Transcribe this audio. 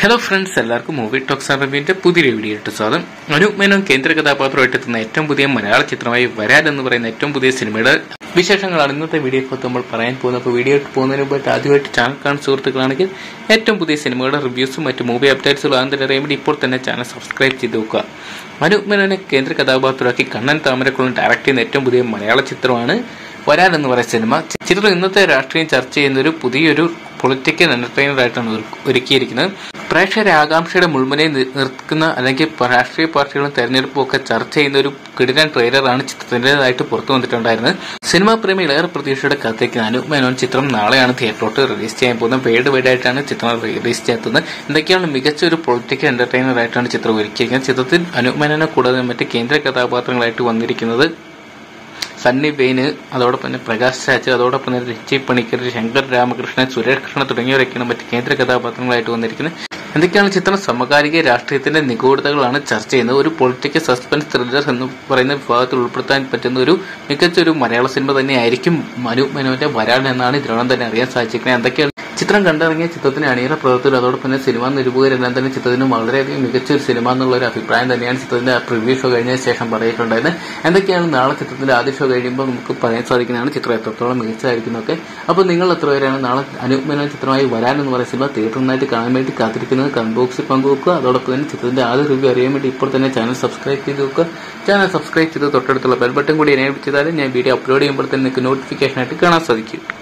hello friends എല്ലാവർക്കും movie talks റിവ്യൂവിന്റെ പുതിയൊരു വീഡിയോ ഇട്ട് സ്വാഗതം അനൂപ് മേനോൻ കേന്ദ്ര കഥാപാത്രമായിട്ട് എത്തുന്ന ഏറ്റവും പുതിയ മലയാള ചിത്രമായി വരാൻ എന്ന് പറയുന്ന ഏറ്റവും പുതിയ സിനിമയുടെ വിശേഷങ്ങളാണ് ഇന്നത്തെ വീഡിയോക്കകത്ത് നമ്മൾ പറയാൻ പോകുന്നത് അപ്പോൾ വീഡിയോ പോകുന്നതിന് മുമ്പായിട്ട് ആദ്യമായിട്ട് ചാനൽ കാണുന്ന സുഹൃത്തുക്കളാണെങ്കിൽ ഏറ്റവും പുതിയ സിനിമയുടെ റിവ്യൂസും മറ്റ് മൂവി അപ്ഡേറ്റ്സുകളും ആദ്യം അറിയാൻ വേണ്ടി ഇപ്പോൾ തന്നെ ചാനൽ സബ്സ്ക്രൈബ് ചെയ്ത് നോക്കുക അനൂപ് മേനോനെ കേന്ദ്ര കഥാപാത്രമാക്കി കണ്ണൻ താമരക്കുളം ഡയറക്ട് ചെയ്യുന്ന ഏറ്റവും പുതിയ മലയാള ചിത്രമാണ് വരാൻ എന്ന് പറയുന്ന സിനിമ ചിത്രം ഇന്നത്തെ രാഷ്ട്രീയം ചർച്ച ചെയ്യുന്ന ഒരു പുതിയൊരു പൊളിറ്റിക്കൽ എന്റർടൈനർ ആയിട്ടാണ് ഒരു- ഒരുക്കിയിരിക്കുന്നത് പ്രേക്ഷകരെ ആകാംക്ഷയുടെ മുൾമുനയിൽ നി- നിർത്തുന്ന അല്ലെങ്കിൽ പ- രാഷ്ട്രീയ പാർട്ടികളും തെരഞ്ഞെടുപ്പും ഒക്കെ ചർച്ച ചെയ്യുന്ന ഒരു കിടിലൻ ട്രെയിലറാണ് ചിത്രത്തിൻ്റെതായിട്ട് പുറത്തു വന്നിട്ടുണ്ടായിരുന്നത് സിനിമാ പ്രേമികൾ ഏറെ പ്രതീക്ഷയുടെ കാത്തിരിക്കുന്ന അനൂപ് മേനോൻ ചിത്രം നാളെയാണ് തിയേറ്ററിലോട്ട് റിലീസ് ചെയ്യാൻ പോകുന്നത് വേൾഡ് വൈഡ് ആയിട്ടാണ് ചിത്രം റിലീസ് ചെയ്യുന്നത് എന്തൊക്കെയാണ് മികച്ച ഒരു പൊളിറ്റിക്കൽ എന്റർടൈനർ ആയിട്ടാണ് ചിത്രം ഒരുക്കിയിരിക്കുന്നത് ചിത്രത്തിൽ അനൂപ് മേനോനെ കൂടാതെ മറ്റ് കേന്ദ്ര കഥാപാത്രങ്ങളായിട്ട് വന്നിരിക്കുന്നത് സണ്ണി വെയിന് അതോടൊപ്പം തന്നെ പ്രകാശ് രാജ് അതോടൊപ്പം തന്നെ രഞ്ജി പണിക്കർ ശങ്കർ രാമകൃഷ്ണൻ സുരേഷ് കൃഷ്ണ തുടങ്ങിയവരൊക്കെയാണ് മറ്റ് കേന്ദ്ര കഥാപാത്രങ്ങളായിട്ട് വന്നിരിക്കുന്നത് എന്തൊക്കെയാണ് ചിത്രം സമകാലിക രാഷ്ട്രീയത്തിന്റെ നിഗൂഢതകളാണ് ചർച്ച ചെയ്യുന്നത് ഒരു പൊളിറ്റിക്കൽ സസ്പെൻസ് ത്രില്ലർ എന്ന് പറയുന്ന വിഭാഗത്തിൽ ഉൾപ്പെടുത്താൻ പറ്റുന്ന ഒരു മികച്ച ഒരു മലയാള സിനിമ തന്നെയായിരിക്കും മനു മനോന്റെ വരാൻ എന്നാണ് ഇതിനോടം തന്നെ അറിയാൻ സാധിച്ചിരിക്കുന്നത് എന്തൊക്കെയാണ് ചിത്രം കണ്ടിറങ്ങിയ ചിത്രത്തിന് അണിയറ പ്രവർത്തകർ അതോടൊപ്പം തന്നെ സിനിമാ നിരൂപകരെല്ലാം തന്നെ ചിത്രത്തിന് വളരെയധികം മികച്ച ഒരു സിനിമ എന്നുള്ള ഒരു അഭിപ്രായം തന്നെയാണ് ചിത്രത്തിന്റെ പ്രിവ്യൂ ഷോ കഴിഞ്ഞ ശേഷം പറഞ്ഞിട്ടുണ്ടായിരുന്നത് എന്തൊക്കെയാണ് നാളെ ചിത്രത്തിന്റെ ആദ്യ ഷോ കഴിയുമ്പോൾ നമുക്ക് പറയാൻ സാധിക്കുന്നതാണ് ചിത്രം എത്രത്തോളം മികച്ചതായിരിക്കുന്നതൊക്കെ അപ്പോൾ നിങ്ങൾ എത്ര പേരാണ് നാളെ അനുപമന ചിത്രമായി വരാൻ എന്ന് പറയുന്ന സിനിമ തിയേറ്ററിൽ നിന്നായിട്ട് കാണാൻ വേണ്ടി കാത്തിരിക്കുന്നത് കമന്റ് ബോക്സിൽ പങ്കുവെക്കുക അതോടൊപ്പം തന്നെ ചിത്രത്തിന്റെ ആദ്യ റിവ്യൂ അറിയാൻ വേണ്ടി ഇപ്പോൾ തന്നെ ചാനൽ സബ്സ്ക്രൈബ് ചെയ്ത് വെക്കുക ചാനൽ സബ്സ്ക്രൈബ് ചെയ്ത് തൊട്ടടുത്തുള്ള ബെൽ ബട്ടൺ കൂടി എനേബിൾ ചെയ്താൽ ഞാൻ വീഡിയോ അപ്ലോഡ് ചെയ്യുമ്പോൾ തന്നെ നിങ്ങൾക്ക് നോട്ടിഫിക്കേഷൻ ആയിട്ട് കാണാൻ സാധിക്കും